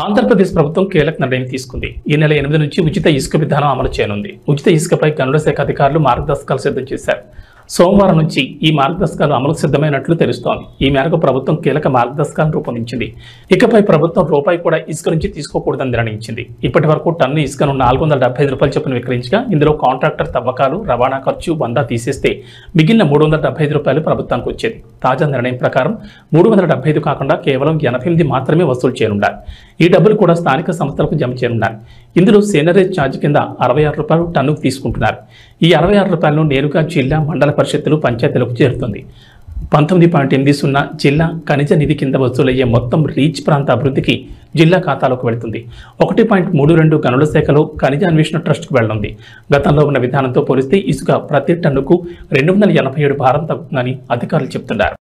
ఆంధ్రప్రదేశ్ ప్రభుత్వం కీలక నిర్ణయం తీసుకుంది ఈ నెల ఎనిమిది నుంచి ఉచిత ఇసుక విధానం అమలు చేయనుంది ఉచిత ఇసుకపై గనుల శాఖ అధికారులు మార్గదర్శకాలు సిద్ధం చేశారు సోమవారం నుంచి ఈ మార్గదర్శకాలు అమలుకు సిద్ధమైనట్లు తెలుస్తోంది ఈ మేరకు ప్రభుత్వం కీలక మార్గదర్శకాలను రూపొందించింది ఇకపై ప్రభుత్వం రూపాయి కూడా ఇసుక నుంచి తీసుకోకూడదని నిర్ణయించింది ఇప్పటి వరకు టన్ను ఇసుకను నాలుగు వందల డెబ్బై ఐదు రూపాయలు చొప్పున విక్రయించగా ఇందులో కాంట్రాక్టర్ తవ్వకాలు రవాణా ఖర్చు వంద తీసేస్తే మిగిలిన మూడు వందల డెబ్బై ఐదు రూపాయలు ప్రభుత్వానికి వచ్చేది తాజా నిర్ణయం ప్రకారం మూడు వందల డెబ్బై ఐదు కాకుండా కేవలం ఎనభై ఎనిమిది మాత్రమే వసూలు చేయనున్నారు ఈ డబ్బులు కూడా స్థానిక సంస్థలకు జమ చేయనున్నారు ఇందులో సేనరేజ్ ఛార్జ్ కింద అరవై ఆరు రూపాయలు టన్నుకు తీసుకుంటున్నారు ఈ అరవై ఆరు రూపాయలను నేరుగా జిల్లా మండల పరిషత్తులు పంచాయతీలకు చేరుతుంది పంతొమ్మిది పాయింట్ ఎనిమిది సున్నా జిల్లా ఖనిజ నిధి కింద వసూలయ్యే మొత్తం రీచ్ ప్రాంత అభివృద్ధికి జిల్లా ఖాతాలోకి వెళుతుంది ఒకటి పాయింట్ మూడు రెండు గనుల శాఖలో ఖనిజ అన్వేషణ ట్రస్ట్కు వెళ్తుంది గతంలో ఉన్న విధానంతో పోలిస్తే ఇసుక ప్రతి టన్నుకు రెండు వందల ఎనభై ఏడు భారం తగ్గుతుందని అధికారులు చెబుతున్నారు